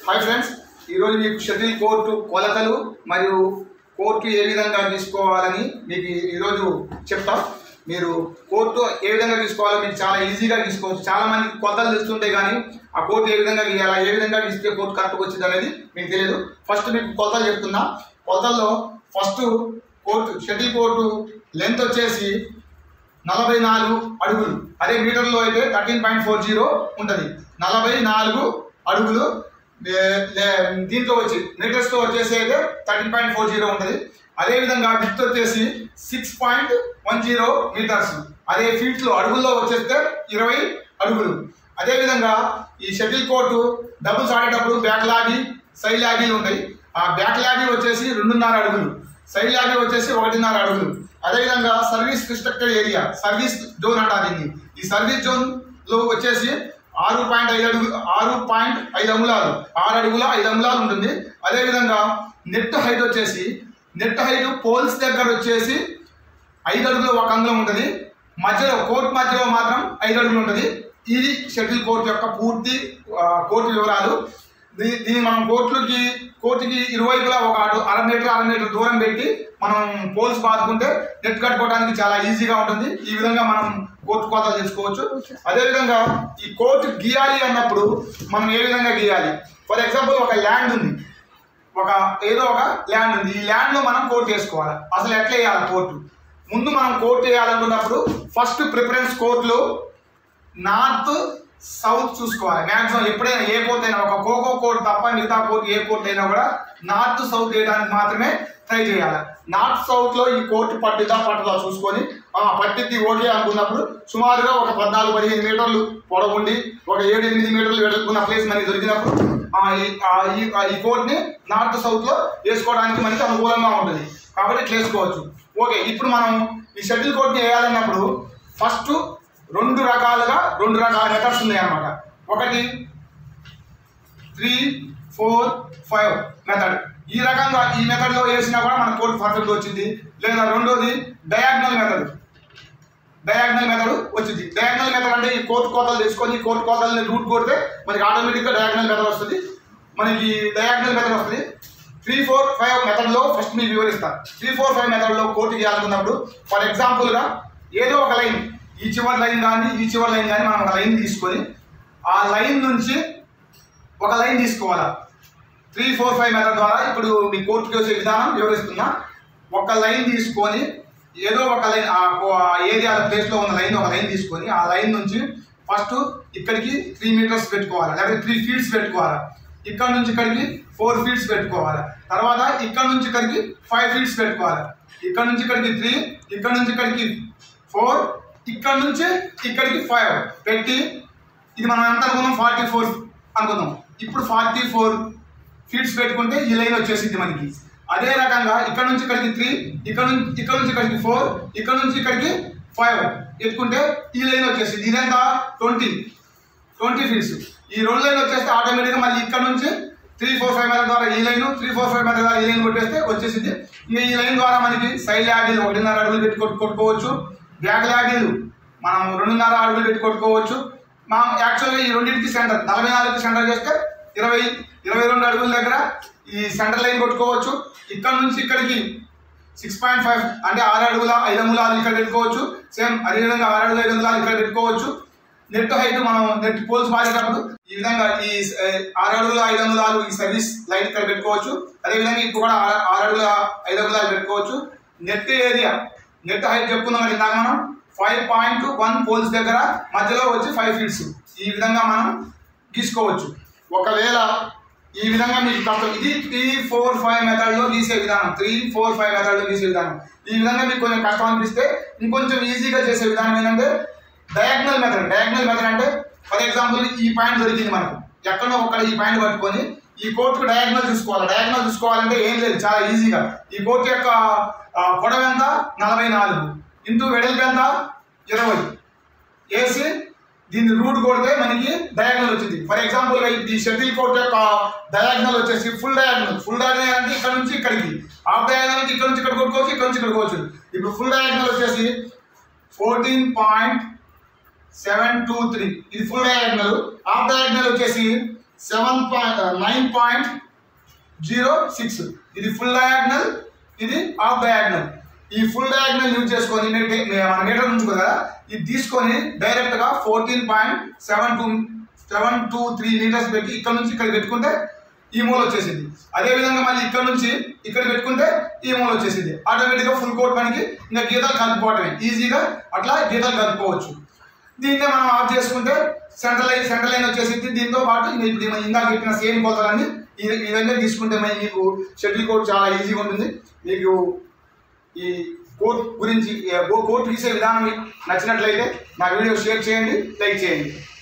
hi friends ఈరోజు మీకు shuttle court కొలతలు మరియు కోర్టు ఏ విధంగా తీసుకోవాలని మీకు ఈరోజు చెప్తాం మీరు కోర్టు ఏ విధంగా తీసుకోవాలో మీకు చాలా ఈజీగా తీసుకోవచ్చు చాలా మంది కొలతలు తెలుస్తుంటే కానీ ఆ కోర్టు ఏ విధంగా గీయాలా ఏ విధంగా గీస్తే కోర్టు కరెక్ట్గా వచ్చింది అనేది మీకు తెలియదు ఫస్ట్ మీకు కొలతలు చెప్తున్నా కొలతల్లో first court shuttle court length వచ్చేసి నలభై నాలుగు అడుగులు అదే మీటర్లో అయితే థర్టీన్ పాయింట్ ఫోర్ జీరో ఉంటుంది నలభై నాలుగు అడుగులు లే- లే- దీంట్లో వచ్చి మీటర్స్తో వచ్చేసి అయితే థర్టీన్ పాయింట్ ఫోర్ జీరో ఉంటుంది అదేవిధంగా విత్ వచ్చేసి six point one zero meters అదే ఫీట్లో అడుగుల్లో వచ్చేస్తే ఇరవై అడుగులు అదేవిధంగా ఈ షటిల్ కోర్టు డబుల్స్ ఆడేటప్పుడు బ్యాక్ లాగి సైడ్ లాగీలు ఉంటాయి ఆ బ్యాక్ లాగి వచ్చేసి రెండున్నర అడుగులు సైడ్ లాగి వచ్చేసి ఒకటిన్నర అడుగులు అదేవిధంగా service restricted area service zone అంటారు దీన్ని ఈ సర్వీస్ జోన్ లో వచ్చేసి ఆరు పాయింట్ ఐదు అడుగు ఆరు పాయింట్ ఐదు అంగుళాలు ఆరు అడుగుల ఐదు అంగుళాలు ఉంటుంది అదేవిధంగా నెట్ హైట్ వచ్చేసి నెట్ హైట్ పోల్స్ దగ్గర వచ్చేసి ఐదు అడుగులు ఒక అంగుళం ఉంటుంది మధ్యలో కోర్టు మధ్యలో మాత్రం ఐదు అడుగులు ఉంటుంది ఇది షటిల్ కోర్టు యొక్క పూర్తి ఆ, కోర్టు వివరాలు దీ- దీన్ని మనం కోర్టులకి కోర్టుకి ఇరువైపులా ఒక అడు అర మీటర్ అర మీటర్ దూరం పెట్టి మనం పోల్స్ బాదుకుంటే నెట్ కట్టుకోవడానికి చాలా ఈజీగా ఉంటుంది ఈ విధంగా మనం కోర్టు కోతలు చేసుకోవచ్చు అదేవిధంగా ఈ కోర్టు గీయాలి అన్నప్పుడు మనం ఏ విధంగా గీయాలి ఫర్ ఎగ్జాంపుల్ ఒక ల్యాండ్ ఉంది ఒక ఏదో ఒక ల్యాండ్ ఉంది ఈ ల్యాండ్ లో మనం కోర్టు వేసుకోవాలి అసలు ఎట్లా వేయాలి కోర్టు ముందు మనం కోర్టు వేయాలనుకున్నప్పుడు ఫస్ట్ ప్రిఫరెన్స్ కోర్టులో నార్త్ సౌత్ చూసుకోవాలి మ్యాక్సిమం ఎప్పుడైనా ఏ కోర్టు అయినా ఒక కోకో కోర్టు తప్ప మిగతా కోర్టు ఏ కోర్టు అయినా కూడా నార్త్ సౌత్ వేయడానికి మాత్రమే ట్రై చేయాలి నార్త్ సౌత్ లో ఈ కోర్టు పట్టిద్దా పట్టదా చూసుకొని ఆ పట్టిద్ది ఓకే అనుకున్నప్పుడు సుమారుగా ఒక పద్నాలుగు పదిహేను మీటర్లు పొడవుండి ఒక ఏడు ఎనిమిది మీటర్లు వెడుకున్న ప్లేస్ మనకి దొరికినప్పుడు ఆ ఈ- ఆ ఈ- ఆ ఈ కోర్టుని నార్త్ సౌత్ లో వేసుకోవడానికి మనకి అనుకూలంగా ఉంటుంది కాబట్టి ఇట్లా వేసుకోవచ్చు ఓకే ఇప్పుడు మనం ఈ షటిల్ కోర్టుని వేయాలన్నప్పుడు ఫస్ట్ రెండు రకాలుగా రెండు రకాల మెథడ్స్ ఉన్నాయి అన్నమాట ఒకటి త్రీ ఫోర్ ఫైవ్ మెథడ్ ఈ రకంగా ఈ మెథడ్ లో వేసినా కూడా మన కోడ్ పర్ఫెక్ట్ వచ్చింది లేదా రెండోది డయాగ్నల్ మెథడ్ డయాగ్నల్ మెథడ్ వచ్చింది డయాగ్నల్ మెథడ్ అంటే ఈ కోర్టు కోతలు తీసుకొని కోర్టు కోతల్ని రూట్ కొడితే మనకి ఆటోమేటిక్ గా డయాగ్నల్ మెథడ్ వస్తుంది మనకి డయాగ్నల్ మెథడ్ వస్తుంది త్రీ ఫోర్ ఫైవ్ మెథడ్ లో ఫస్ట్ మీకు వివరిస్తా త్రీ ఫోర్ ఫైవ్ మెథడ్ లో కోర్టు చేయాలనుకున్నప్పుడు ఫర్ ఎగ్జాంపుల్ గా ఏదో ఒక లైన్ ఈ చివరి లైన్ కానీ ఈ చివరి లైన్ కానీ మనం ఒక లైన్ తీసుకొని ఆ లైన్ నుంచి ఒక లైన్ తీసుకోవాలా త్రీ ఫోర్ ఫైవ్ మెథడ్ ద్వారా ఇప్పుడు మీ కోర్టుకి వచ్చే విధానం వివరిస్తున్నా ఒక లైన్ తీసుకొని ఏదో ఒక లైన్ ఆ ఏరియా ప్లేస్లో ఉన్న లైన్ ఒక లైన్ తీసుకొని ఆ లైన్ నుంచి ఫస్ట్ ఇక్కడికి త్రీ మీటర్స్ పెట్టుకోవాలి లేకపోతే త్రీ ఫీట్స్ పెట్టుకోవాలి ఇక్కడ నుంచి ఇక్కడికి ఫోర్ ఫీట్స్ పెట్టుకోవాలి తర్వాత ఇక్కడ నుంచి ఇక్కడికి ఫైవ్ ఫీట్స్ పెట్టుకోవాలి ఇక్కడ నుంచి ఇక్కడికి త్రీ ఇక్కడ నుంచి ఇక్కడికి ఫోర్ ఇక్కడ నుంచి ఇక్కడికి ఫైవ్ పెట్టి ఇది మనం ఎంత అనుకున్నాం ఫార్టీ ఫోర్ అనుకుందాం ఇప్పుడు ఫార్టీ ఫోర్ ఫీట్స్ పెట్టుకుంటే ఈ లైన్ వచ్చేసింది మనకి అదే రకంగా ఇక్కడ నుంచి ఇక్కడికి త్రీ ఇక్కడ నుంచి ఇక్కడ నుంచి ఇక్కడికి ఫోర్ ఇక్కడ నుంచి ఇక్కడికి ఫైవ్ పెట్టుకుంటే ఈ లైన్ వచ్చేసింది ఇదంతా ట్వంటీ ట్వంటీ ఫీట్స్ ఈ రెండు లైన్ వచ్చేస్తే ఆటోమేటిక్గా మళ్ళీ ఇక్కడ నుంచి త్రీ ఫోర్ ఫైవ్ మెథడ్ ద్వారా ఈ line three four five method ద్వారా ఈ లైన్ కొట్టేస్తే వచ్చేసింది ఇంకా ఈ లైన్ ద్వారా మనకి సైడ్ ల్యాడీలు ఒకటిన్నర అడుగులు పెట్టి కొట్టు కొట్టుకోవచ్చు బ్యాక్ ల్యాడీలు మనం రెండున్నర అడుగులు పెట్టి కొట్టుకోవచ్చు మనం యాక్చువల్గా ఈ రెండింటికి సెంటర్ నలభై నాలుగుకి సెంటర్ చేస్తే ఇరవై ఇరవై రెండు అడుగుల దగ్గర ఈ సెంటర్ లైన్ కొట్టుకోవచ్చు ఇక్కడ నుంచి ఇక్కడికి సిక్స్ పాయింట్ ఫైవ్ అంటే ఆరు అడుగుల ఐదు అంగుళాలు ఇక్కడ పెట్టుకోవచ్చు సేమ్ అదేవిధంగా ఆరు అడుగుల ఐదు అంగుళాలు ఇక్కడ పెట్టుకోవచ్చు నెట్ హైట్ మనం నెట్ పోల్స్ మారేటప్పుడు ఈ విధంగా ఈ ఆ, ఆరు అడుగుల ఐదు అంగుళాలు ఈ సర్వీస్ లైన్ ఇక్కడ పెట్టుకోవచ్చు అదేవిధంగా ఇప్పుడు కూడా ఆరు ఆరు అడుగుల ఐదు అంగుళాలు పెట్టుకోవచ్చు నెట్ ఏరియా నెట్ హైట్ చెప్పుకుందాం మరి ఇందాక మనం ఫైవ్ పాయింట్ వన్ పోల్స్ దగ్గర మధ్యలో వచ్చి ఫైవ్ ఫీట్స్ ఈ విధంగా మనం గీసుకోవచ్చు ఒకవేళ ఈ విధంగా మీకు కష్టం ఇది త్రీ ఫోర్ ఫైవ్ మెథడ్ లో గీసే విధానం త్రీ ఫోర్ ఫైవ్ మెథడ్ లో గీసే విధానం ఈ విధంగా మీకు కొంచెం కష్టం అనిపిస్తే ఇంకొంచెం ఈజీగా చేసే విధానం ఏంటంటే డయాగ్నల్ మెథడ్ డయాగ్నల్ మెథడ్ అంటే ఫర్ ఎగ్జాంపుల్ ఈ పాయింట్ దొరికింది మనకు ఎక్కడో ఒక్కడ ఈ పాయింట్ పట్టుకొని ఈ కోర్టుకు డయాగ్నల్ చూసుకోవాలి డయాగ్నల్ చూసుకోవాలంటే ఏం లేదు చాలా ఈజీగా ఈ కోర్టు యొక్క ఆ, పొడవు ఎంత నలభై నాలుగు ఇంటూ వెడల్పు ఎంత ఇరవై వేసి దీన్ని రూట్ కొడితే మనకి డయాగ్నల్ వచ్చింది ఫర్ ఎగ్జాంపుల్ గా ఈ షటిల్ కోర్ట్ యొక్క డయాగ్నల్ వచ్చేసి ఫుల్ డయాగ్నల్ ఫుల్ డయాగ్నల్ అంటే ఇక్కడ నుంచి ఇక్కడికి హాఫ్ డయాగ్నల్ అంటే ఇక్కడ నుంచి ఇక్కడ కొట్టుకోవచ్చు ఇక్కడ నుంచి ఇక్కడ కొట్టుకోవచ్చు ఇప్పుడు ఫుల్ డయాగ్నల్ వచ్చేసి fourteen point seven two three ఇది ఫుల్ డయాగ్నల్ హాఫ్ డయాగ్నల్ వచ్చేసి seven point nine point zero six ఇది ఫుల్ డయాగ్నల్ ఇది హాఫ్ డయాగ్నల్ ఈ ఫుల్ డయాగ్నల్ యూజ్ చేసుకొని మీరు టే- మీ- మన మీటర్ నుంచి కదా ఇది తీసుకొని డైరెక్ట్ గా fourteen point seven two seven two three meters పెట్టి ఇక్కడ నుంచి ఇక్కడ పెట్టుకుంటే ఈ మూల వచ్చేసింది అదే విధంగా మళ్ళీ ఇక్కడ నుంచి ఇక్కడ పెట్టుకుంటే ఈ మూల వచ్చేసింది ఆటోమేటిక్ గా ఫుల్ కోట్ మనకి ఇంకా గీతలు కలుపుకోవటమే ఈజీగా అట్లా గీతలు కలుపుకోవచ్చు దీన్నే మనం ఆఫ్ చేసుకుంటే సెంట్రల్ లైన్ సెంట్రల్ లైన్ వచ్చేసింది దీంతో పాటు ఇంకా ఇప్పుడు మనం ఇందాక చెప్పిన సేమ్ కొలతలన్నీ ఈ ఈ విధంగా తీసుకుంటే మరి మీకు షెడ్యూల్ కోడ్ చాలా ఈజీగా ఉంటుంది మీకు ఈ కోడ్ గురించి కోడ్ గీసే విధానం నచ్చినట్లయితే నా వీడియో షేర్ చేయండి లైక్ చేయండి